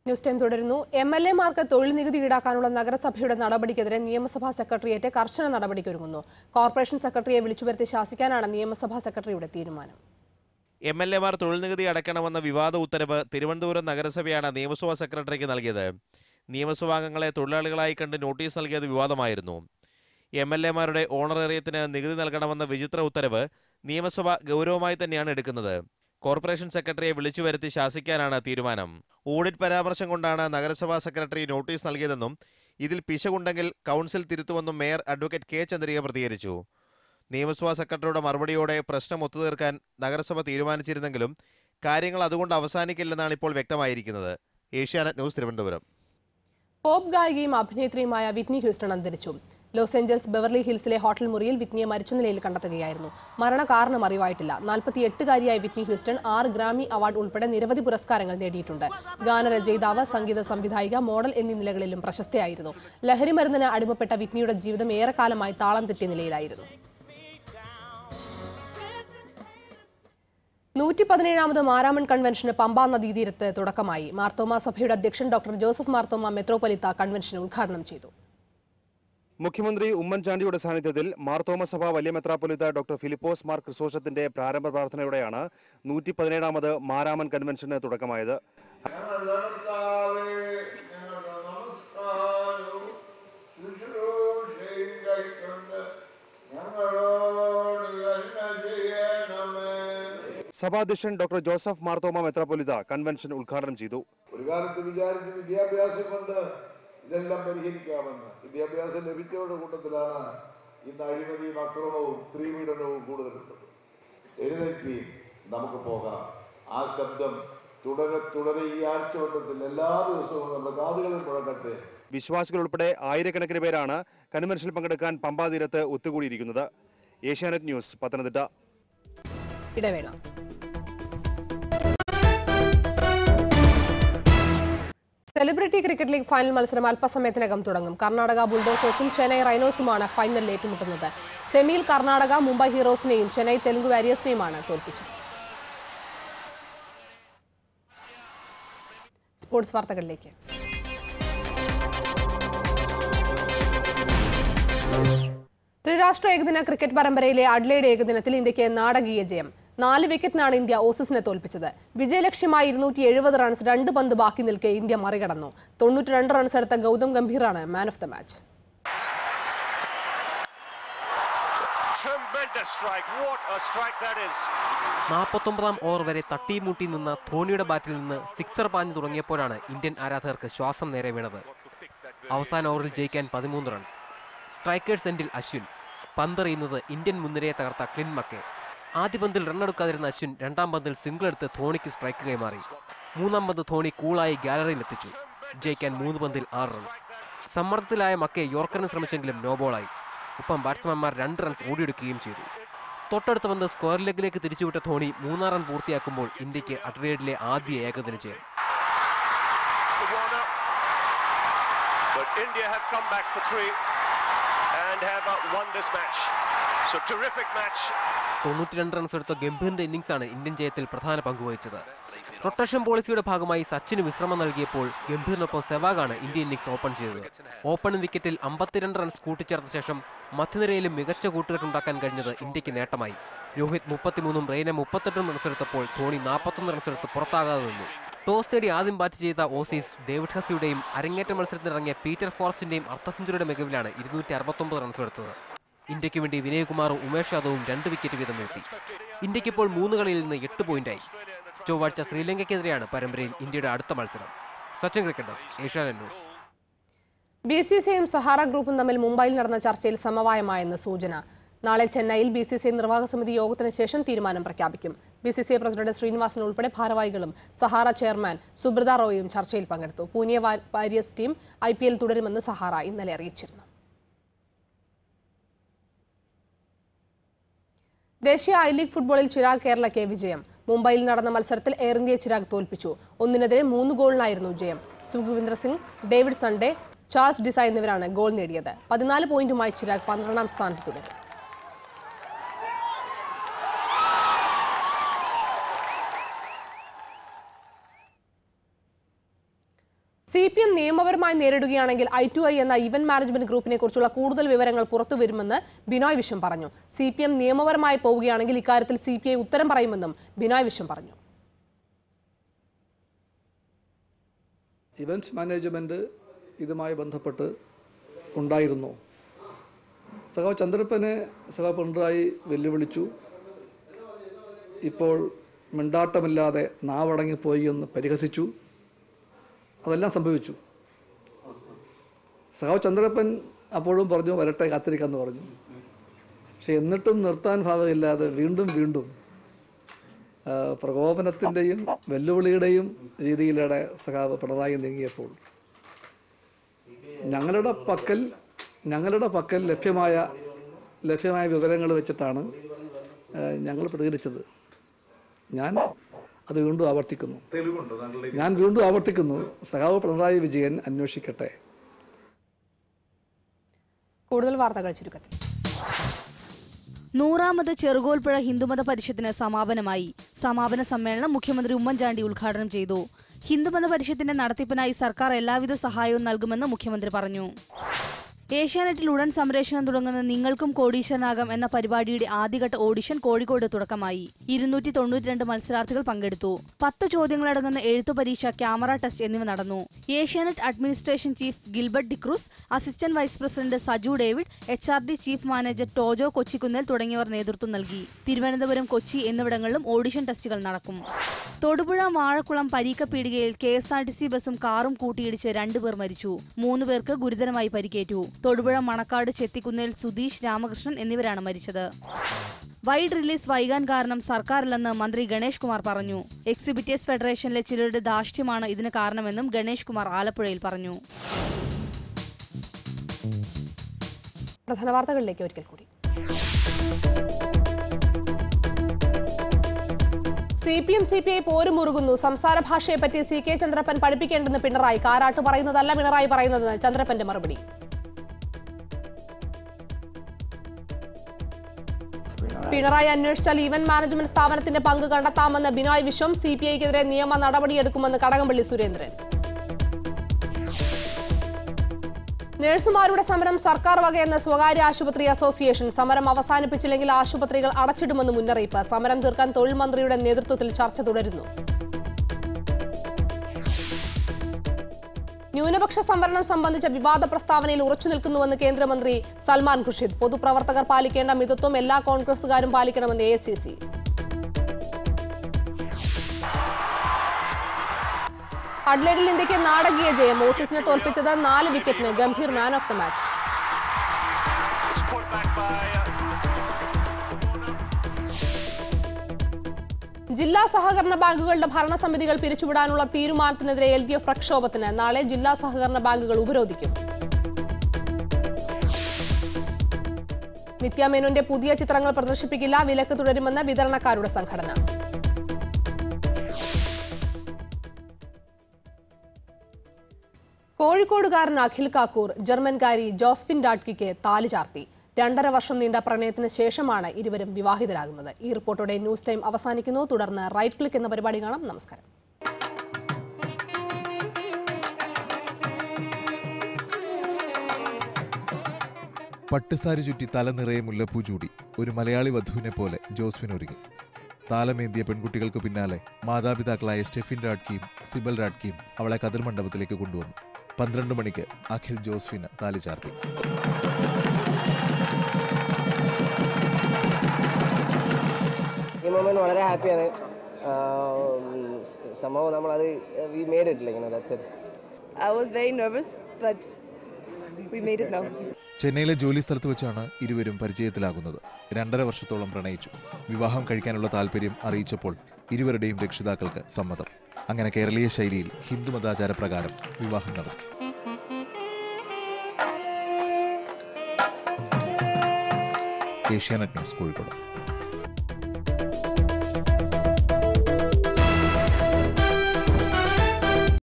News time തുടരുന്നു M L എമാർക്ക് തൊഴിൽ നികുതി ഈടാക്കാനുള്ള നഗരസഭയുടെ നടപടിക്കെതിരെ നിയമസഭാ സെക്രട്ടേറിയറ്റ് കർശന നടപടിക്കൊരുങ്ങുന്നു കോർപ്പറേഷൻ സെക്രട്ടറിയെ വിളിച്ചുവരുത്തി ശാസിക്കാനാണ് നിയമസഭാ സെക്രട്ടറിയുടെ തീരുമാനം എം എൽ എമാർ തൊഴിൽ നികുതി അടയ്ക്കണമെന്ന വിവാദ ഉത്തരവ് തിരുവനന്തപുരം നഗരസഭയാണ് നിയമസഭാ സെക്രട്ടറിക്ക് നൽകിയത് നിയമസഭാംഗങ്ങളെ തൊഴിലാളികളായി കണ്ട് നോട്ടീസ് നൽകിയത് വിവാദമായിരുന്നു എം എൽ എമാരുടെ ഓണറേറിയത്തിന് നികുതി നൽകണമെന്ന വിചിത്ര ഉത്തരവ് നിയമസഭ ഗൗരവമായി തന്നെയാണ് എടുക്കുന്നത് കോർപ്പറേഷൻ സെക്രട്ടറിയെ വിളിച്ചു വരുത്തി ശാസിക്കാനാണ് തീരുമാനം ഓഡിറ്റ് പരാമർശം കൊണ്ടാണ് നഗരസഭാ സെക്രട്ടറി നോട്ടീസ് നൽകിയതെന്നും ഇതിൽ പിശകുണ്ടെങ്കിൽ കൗൺസിൽ തിരുത്തുമെന്നും മേയർ അഡ്വക്കേറ്റ് കെ ചന്ദ്രിക പ്രതികരിച്ചു നിയമസഭാ സെക്രട്ടറിയുടെ മറുപടിയോടെ പ്രശ്നം ഒത്തുതീർക്കാൻ നഗരസഭ തീരുമാനിച്ചിരുന്നെങ്കിലും കാര്യങ്ങൾ അതുകൊണ്ട് അവസാനിക്കില്ലെന്നാണ് ഇപ്പോൾ വ്യക്തമായിരിക്കുന്നത് ഏഷ്യാനെറ്റ് ന്യൂസ് തിരുവനന്തപുരം പോപ്പ് ഗായികയും അഭിനേത്രിയുമായ വിറ്റ്നി ഹ്യൂസ്റ്റൺ അന്തരിച്ചു ലോസ് ഏഞ്ചൽസ് ബെവർലി ഹിൽസിലെ ഹോട്ടൽ മുറിയിൽ വിറ്റ്നിയെ മരിച്ച നിലയിൽ കണ്ടെത്തുകയായിരുന്നു മരണകാരണം അറിവായിട്ടില്ല നാൽപ്പത്തിയെട്ടുകാരിയായ വിറ്റ്നി ഹ്യൂസ്റ്റൺ ആറ് ഗ്രാമി അവാർഡ് ഉൾപ്പെടെ നിരവധി പുരസ്കാരങ്ങൾ നേടിയിട്ടുണ്ട് ഗാനരചയിതാവ് സംഗീത സംവിധായിക മോഡൽ എന്നീ നിലകളിലും പ്രശസ്തയായിരുന്നു ലഹരി മരുന്നിന് അടിമപ്പെട്ട വിറ്റ്നിയുടെ ജീവിതം ഏറെക്കാലമായി താളം തെറ്റിയ നിലയിലായിരുന്നു നൂറ്റി പതിനേഴാമത് മാരാമൺ കൺവെൻഷന് പമ്പാ നദീതീരത്ത് തുടക്കമായി മാർത്തോമ സഭയുടെ അധ്യക്ഷൻ ഡോക്ടർ ജോസഫ് മാർത്തോമ മെത്രോപൊലിത്ത കൺവെൻഷൻ ഉദ്ഘാടനം ചെയ്തു മുഖ്യമന്ത്രി ഉമ്മൻചാണ്ടിയുടെ സാന്നിധ്യത്തിൽ മാർത്തോമ സഭ വലിയ മെത്രാപ്പൊലിത്ത ഡോക്ടർ ഫിലിപ്പോസ് മാർ ക്രിസോഷത്തിന്റെ പ്രാരംഭ പ്രാർത്ഥനയോടെയാണ് നൂറ്റി പതിനേഴാമത് മാരാമൻ കൺവെൻഷന് തുടക്കമായത് ഞങ്ങളുടെ ഞങ്ങളുടെ നമസ്കാരവും ശുശ്രൂഷയും കൈക്കൊണ്ട് ഞങ്ങളോട് കരുണ ചെയ്യണമേ സഭാധ്യക്ഷൻ ഡോക്ടർ ജോസഫ് മാർത്തോമ മെത്രാപ്പൊലിത്ത കൺവെൻഷൻ ഉദ്ഘാടനം ചെയ്തു ഒരു കാലത്ത് വിചാരിച്ച് വിദ്യാഭ്യാസം കൊണ്ട് ഇതെല്ലാം പരിഹരിക്കാമെന്ന് വിദ്യാഭ്യാസം ലഭിച്ചവരുടെ കൂട്ടത്തിലാണ് ഇന്ന് അഴിമതിയും അക്രമവും സ്ത്രീപീഡനവും കൂടുതലുള്ളത് എഴുന്നേൽക്കുകയും നമുക്ക് പോകാം ആ ശബ്ദം തുടരെ തുടരെ ഈ ആഴ്ചവട്ടത്തിൽ എല്ലാ ദിവസവും നമ്മുടെ കാതുകളിൽ മുഴങ്ങട്ടെ വിശ്വാസികൾ ഉൾപ്പെടെ ആയിരക്കണക്കിന് പേരാണ് കൺവെൻഷനിൽ പങ്കെടുക്കാൻ പമ്പാ തീരത്ത് ഒത്തുകൂടിയിരിക്കുന്നത് ഏഷ്യാനെറ്റ് ന്യൂസ് പത്തനംതിട്ട ഇടവേള സെലിബ്രിറ്റി ക്രിക്കറ്റ് ലീഗ് ഫൈനൽ മത്സരം അല്പസമയത്തിനകം തുടങ്ങും കർണാടക ബുൾഡോസേഴ്സും ചെന്നൈ റൈനോസുമാണ് ഫൈനലിൽ ഏറ്റുമുട്ടുന്നത് സെമിയിൽ കർണാടക മുംബൈ ഹീറോസിനെയും ചെന്നൈ തെലുങ്ക് വാരിയേഴ്സിനെയുമാണ് തോൽപ്പിച്ചത് സ്പോർട്സ് വാർത്തകളിലേക്ക് ത്രിരാഷ്ട്ര ഏകദിന ക്രിക്കറ്റ് പരമ്പരയിലെ അഡ്ലൈഡ് ഏകദിനത്തിൽ ഇന്ത്യക്ക് നാടകീയ ജയം നാല് വിക്കറ്റിനാണ് ഇന്ത്യ ഓസീസിനെ തോൽപ്പിച്ചത് വിജയലക്ഷ്യമായി ഇരുന്നൂറ്റി എഴുപത് റൺസ് രണ്ട് പന്ത് ബാക്കി നിൽക്കെ ഇന്ത്യ മറികടന്നു തൊണ്ണൂറ്റി രണ്ട് റൺസ് എടുത്ത ഗൗതം ഗംഭീറാണ് man of the match Tremendous strike. What a strike that is. നാൽപ്പത്തൊമ്പതാം ഓവർ വരെ തട്ടിമുട്ടി നിന്ന ധോണിയുടെ ബാറ്റിൽ നിന്ന് സിക്സർ പാഞ്ഞു തുടങ്ങിയപ്പോഴാണ് ഇന്ത്യൻ ആരാധകർക്ക് ശ്വാസം നേരെ വീണത് അവസാന ഓവറിൽ ജയിക്കാൻ പതിമൂന്ന് റൺസ് സ്ട്രൈക്കേഴ്സ് എൻഡിൽ അശ്വിൻ പന്തെറിയുന്നത് ഇന്ത്യൻ മുൻനിരയെ തകർത്ത ക്ലിൻ മക്കെ ആദ്യ പന്തിൽ റണ്ണെടുക്കാതിരുന്ന അശ്വിൻ രണ്ടാം പന്തിൽ സിംഗിൾ എടുത്ത് ധോണിക്ക് സ്ട്രൈക്ക് കൈമാറി മൂന്നാം പന്ത് ധോണി കൂളായി ഗാലറിയിലെത്തിച്ചു ജയിക്കാൻ മൂന്ന് പന്തിൽ ആറ് റൺസ് സമ്മർദ്ദത്തിലായ മക്കെ യോർക്കറിന് ശ്രമിച്ചെങ്കിലും നോ ബോളായി ഒപ്പം ബാറ്റ്സ്മാൻമാർ രണ്ട് റൺസ് ഓടിയെടുക്കുകയും ചെയ്തു തൊട്ടടുത്ത പന്ത് സ്ക്വയർ ലെഗിലേക്ക് തിരിച്ചുവിട്ട ധോണി മൂന്നാം റൺ പൂർത്തിയാക്കുമ്പോൾ ഇന്ത്യക്ക് അഡ്ലേഡിലെ ആദ്യ ഏകദിന ജയം The one up. But India have come back for three and have uh, won this match. So terrific match. തൊണ്ണൂറ്റി രണ്ട് റൺസ് എടുത്ത ഗംഭീറിന്റെ ഇന്നിംഗ്സാണ് ഇന്ത്യൻ ജയത്തിൽ പ്രധാന പങ്കുവഹിച്ചത് റൊട്ടേഷൻ പോളിസിയുടെ ഭാഗമായി സച്ചിന് വിശ്രമം നൽകിയപ്പോൾ ഗംഭീറിനൊപ്പം സെവാഗാണ് ഇന്ത്യൻ ഇന്നിംഗ്സ് ഓപ്പൺ ചെയ്തത് ഓപ്പൺ വിക്കറ്റിൽ അമ്പത്തിരണ്ട് റൺസ് കൂട്ടിച്ചേർത്ത ശേഷം മധ്യനിരയിലും മികച്ച കൂട്ടുകെട്ടുണ്ടാക്കാൻ കഴിഞ്ഞത് ഇന്ത്യക്ക് നേട്ടമായി രോഹിത് മുപ്പത്തിമൂന്നും റെയ്ന മുപ്പത്തെട്ടും റൺസ് എടുത്തപ്പോൾ ധോണി നാൽപ്പത്തൊന്ന് റൺസ് എടുത്ത് പുറത്താകാതെ നിന്നു ടോസ് നേടി ആദ്യം ബാറ്റ് ചെയ്ത ഓസീസ് ഡേവിഡ് ഹസിയുടെയും അരങ്ങേറ്റ മത്സരത്തിനിറങ്ങിയ പീറ്റർ ഫോറസ്റ്റിന്റെയും അർദ്ധ സെഞ്ചുറിയുടെ മികവിലാണ് ഇരുന്നൂറ്റി അറുപത്തൊമ്പത് റൺസ് എടുത്തത് ഇന്ത്യക്ക് വേണ്ടി വിനയകുമാറും ഉമേഷ് യാദവും രണ്ട് വിക്കറ്റ് വീതം നേടി ഇന്ത്യക്ക് ഇപ്പോൾ മൂന്ന് കളിയിൽ നിന്ന് എട്ട് പോയിന്റായി ചൊവ്വാഴ്ച ശ്രീലങ്കയ്ക്കെതിരെയാണ് പരമ്പരയിൽ ഇന്ത്യയുടെ അടുത്ത മത്സരം Sachin cricketers Asianet news B C സിയും സഹാറ ഗ്രൂപ്പും തമ്മിൽ മുംബൈയിൽ നടന്ന ചർച്ചയിൽ സമവായമായെന്ന് സൂചന നാളെ ചെന്നൈയിൽ ബി സി സി നിർവാഹക സമിതി യോഗത്തിന് ശേഷം തീരുമാനം പ്രഖ്യാപിക്കും B C C president Srinivasan ഉൾപ്പെടെ ഭാരവാഹികളും സഹാറ ചെയർമാൻ സുബ്രത റോയും ചർച്ചയിൽ പങ്കെടുത്തു പൂനെ വാ- warriors team I P L തുടരുമെന്ന് സഹാറ ഇന്നലെ അറിയിച്ചിരുന്നു ദേശീയ ഐ ലീഗ് ഫുട്ബോളിൽ ചിരാഗ് കേരളയ്ക്ക് വിജയം മുംബൈയിൽ നടന്ന മത്സരത്തിൽ എയർ ഇന്ത്യയെ ചിരാഗ് തോൽപ്പിച്ചു ഒന്നിനെതിരെ മൂന്ന് ഗോളിനായിരുന്നു ജയം സുഖവിന്ദർ സിംഗ് ഡേവിഡ് സൺഡേ ചാൾസ് ഡിസ എന്നിവരാണ് ഗോൾ നേടിയത് പതിനാല് പോയിന്റുമായി ചിരാഗ് പന്ത്രണ്ടാം സ്ഥാനത്ത് തുടരും സി പി എം നിയമപരമായി നേരിടുകയാണെങ്കിൽ ഐ ടു ഐ എന്ന ഇവന്റ് മാനേജ്മെന്റ് ഗ്രൂപ്പിനെ കുറിച്ചുള്ള കൂടുതൽ വിവരങ്ങൾ പുറത്തുവരുമെന്ന് ബിനോയ് വിശ്വം പറഞ്ഞു സി പി എം നിയമപരമായി പോവുകയാണെങ്കിൽ ഇക്കാര്യത്തിൽ സി പി ഐ ഉത്തരം പറയുമെന്നും ബിനോയ് വിശ്വം പറഞ്ഞു ഇവൻറ്റ്സ് മാനേജ്മെൻറ്റ് ഇതുമായി ബന്ധപ്പെട്ട് ഉണ്ടായിരുന്നു സഖാവ് ചന്ദ്രപ്പനെ സഖാവ് പിണറായി വെല്ലുവിളിച്ചു ഇപ്പോൾ മിണ്ടാട്ടമില്ലാതെ നാവടങ്ങിപ്പോയി എന്ന് പരിഹസിച്ചു അതെല്ലാം സംഭവിച്ചു സഖാവ് ചന്ദ്രപ്പൻ അപ്പോഴും പറഞ്ഞു വരട്ടെ കാത്തിരിക്കാമെന്ന് പറഞ്ഞു പക്ഷെ എന്നിട്ടും നിർത്താൻ ഭാഗമില്ലാതെ വീണ്ടും വീണ്ടും ആ, പ്രകോപനത്തിൻ്റെയും വെല്ലുവിളിയുടെയും രീതിയിലൂടെ സഖാവ് പിണറായി നീങ്ങിയപ്പോൾ ഞങ്ങളുടെ പക്കൽ ഞങ്ങളുടെ പക്കൽ ലഭ്യമായ ലഭ്യമായ വിവരങ്ങൾ വെച്ചിട്ടാണ് ആ, ഞങ്ങൾ പ്രതികരിച്ചത് ഞാൻ അത് വീണ്ടും ആവർത്തിക്കുന്നു ഞാൻ വീണ്ടും ആവർത്തിക്കുന്നു സഖാവ് പിണറായി വിജയൻ അന്വേഷിക്കട്ടെ കൂടുതൽ വാർത്തകൾ ചുരുക്കത്തിൽ നൂറാമത് ചെറുകോൽപ്പുഴ ഹിന്ദുമത പരിഷത്തിന് സമാപനമായി സമാപന സമ്മേളനം മുഖ്യമന്ത്രി ഉമ്മൻചാണ്ടി ഉദ്ഘാടനം ചെയ്തു ഹിന്ദുമത പരിഷത്തിന്റെ നടത്തിപ്പിനായി സർക്കാർ എല്ലാവിധ സഹായവും നൽകുമെന്ന് മുഖ്യമന്ത്രി പറഞ്ഞു ഏഷ്യാനെറ്റിൽ ഉടൻ സംപ്രേഷണം തുടങ്ങുന്ന നിങ്ങൾക്കും കോടീശ്വരനാകാം എന്ന പരിപാടിയുടെ ആദ്യഘട്ട ഓഡിഷൻ കോഴിക്കോട് തുടക്കമായി ഇരുന്നൂറ്റി തൊണ്ണൂറ്റിരണ്ട് മത്സരാർത്ഥികൾ പങ്കെടുത്തു പത്ത് ചോദ്യങ്ങളടങ്ങുന്ന എഴുത്തു പരീക്ഷ ക്യാമറ ടെസ്റ്റ് എന്നിവ നടന്നു Asianet administration chief Gilbert D'Cruz assistant vice president Saju David H R D chief manager Tojo കൊച്ചിക്കുന്നേൽ തുടങ്ങിയവർ നേതൃത്വം നൽകി തിരുവനന്തപുരം കൊച്ചി എന്നിവിടങ്ങളിലും ഓഡിഷൻ ടെസ്റ്റുകൾ നടക്കും തൊടുപുഴ വാഴക്കുളം പരീക്കപ്പീടികയിൽ K S R T C ബസും കാറും കൂട്ടിയിടിച്ച് രണ്ടുപേർ മരിച്ചു മൂന്ന് പേർക്ക് ഗുരുതരമായി പരിക്കേറ്റു തൊടുപുഴ മണക്കാട് ചെത്തിക്കുന്നേൽ സുധീഷ് രാമകൃഷ്ണൻ എന്നിവരാണ് മരിച്ചത് വൈഡ് റിലീസ് വൈകാൻ കാരണം സർക്കാരില്ലെന്ന് മന്ത്രി ഗണേഷ് കുമാർ പറഞ്ഞു എക്സിബിറ്റേഴ്സ് ഫെഡറേഷനിലെ ചിലരുടെ ധാർഷ്ട്യമാണ് ഇതിന് കാരണമെന്നും ഗണേഷ് കുമാർ ആലപ്പുഴയിൽ പറഞ്ഞു പ്രധാന വാർത്തകളിലേക്ക് ഒരിക്കൽ കൂടി C P M C P I പോരുമുറുകുന്നു സംസാര ഭാഷയെപ്പറ്റി സി കെ ചന്ദ്രപ്പൻ പഠിപ്പിക്കേണ്ടെന്ന് പിണറായി കാരാട്ട് പറയുന്നതല്ല പിണറായി പറയുന്നതെന്ന് ചന്ദ്രപ്പന്റെ മറുപടി പിണറായി അന്വേഷിച്ചാൽ ഇവന്റ് മാനേജ്മെന്റ് സ്ഥാപനത്തിന്റെ പങ്ക് കണ്ടെത്താമെന്ന് ബിനോയ് വിശ്വം സി പി ഐക്കെതിരെ നിയമ നടപടിയെടുക്കുമെന്ന് കടകംപള്ളി സുരേന്ദ്രൻ നഴ്സുമാരുടെ സമരം സർക്കാർ വകയെന്ന് സ്വകാര്യ ആശുപത്രി അസോസിയേഷൻ സമരം അവസാനിപ്പിച്ചില്ലെങ്കിൽ ആശുപത്രികൾ അടച്ചിടുമെന്ന് മുന്നറിയിപ്പ് സമരം തീർക്കാൻ തൊഴിൽ മന്ത്രിയുടെ നേതൃത്വത്തിൽ ചർച്ച തുടരുന്നു ന്യൂനപക്ഷ സംവരണം സംബന്ധിച്ച വിവാദ പ്രസ്താവനയിൽ ഉറച്ചു നിൽക്കുന്നുവെന്ന് കേന്ദ്രമന്ത്രി സൽമാൻ ഖുർഷിദ് പൊതുപ്രവർത്തകർ പാലിക്കേണ്ട മിതത്വം എല്ലാ കോൺഗ്രസുകാരും പാലിക്കണമെന്ന് എ സി സി അഡ്ലേഡിൽ ഇന്ത്യക്ക് നാടകീയ ജയം ഓസീസിനെ തോൽപ്പിച്ചത് നാല് വിക്കറ്റിന് Gambhir man of the match It's put back by uh, ജില്ലാ സഹകരണ ബാങ്കുകളുടെ ഭരണസമിതികൾ പിരിച്ചുവിടാനുള്ള തീരുമാനത്തിനെതിരെ എൽ ഡി എഫ് പ്രക്ഷോഭത്തിന് നാളെ ജില്ലാ സഹകരണ ബാങ്കുകൾ ഉപരോധിക്കും നിത്യ മേനോന്റെ പുതിയ ചിത്രങ്ങൾ പ്രദർശിപ്പിക്കില്ല വിലക്ക് തുടരുമെന്ന് വിതരണക്കാരുടെ സംഘടന കോഴിക്കോടുകാരൻ അഖിൽ കാക്കൂർ ജർമ്മൻകാരി ജോസ്ഫിൻ ഡാഡ്കിക്ക് താലി ചാർത്തി രണ്ടര വർഷം നീണ്ട പ്രണയത്തിന് ശേഷമാണ് ഇരുവരും വിവാഹിതരാകുന്നത് ഈ റിപ്പോർട്ടോടെ ന്യൂസ് ടൈം അവസാനിക്കുന്നു തുടർന്ന് റൈറ്റ് ക്ലിക്ക് എന്ന പരിപാടി കാണാം നമസ്കാരം പട്ടുസാരി ചുറ്റി തല നിറയെ മുല്ലപ്പൂ ചൂടി ഒരു മലയാളി വധുവിനെ പോലെ ജോസ്ഫിൻ ഒരുങ്ങി താലമേന്തിയ പെൺകുട്ടികൾക്ക് പിന്നാലെ മാതാപിതാക്കളായ സ്റ്റെഫിൻ രാഡ്കിയും സിബൽ രാഡ്കിയും അവളെ കതിർ മണ്ഡപത്തിലേക്ക് കൊണ്ടുവന്നു പന്ത്രണ്ട് മണിക്ക് അഖിൽ ജോസ്ഫിന് താലി ചാർത്തി ഈ മൊമെന്റ് വളരെ ഹാപ്പിയാണ് സംഭവം നമ്മളത് we made it like that's it I was very nervous, but we made it now. ചെന്നൈയിലെ ജോലി സ്ഥലത്ത് വെച്ചാണ് ഇരുവരും പരിചയത്തിലാകുന്നത് രണ്ടര വർഷത്തോളം പ്രണയിച്ചു വിവാഹം കഴിക്കാനുള്ള താല്പര്യം അറിയിച്ചപ്പോൾ ഇരുവരുടെയും രക്ഷിതാക്കൾക്ക് സമ്മതം അങ്ങനെ കേരളീയ ശൈലിയിൽ ഹിന്ദു മതാചാരപ്രകാരം വിവാഹം നടന്നു ഏഷ്യാനെറ്റ് ന്യൂസ് കോഴിക്കോട്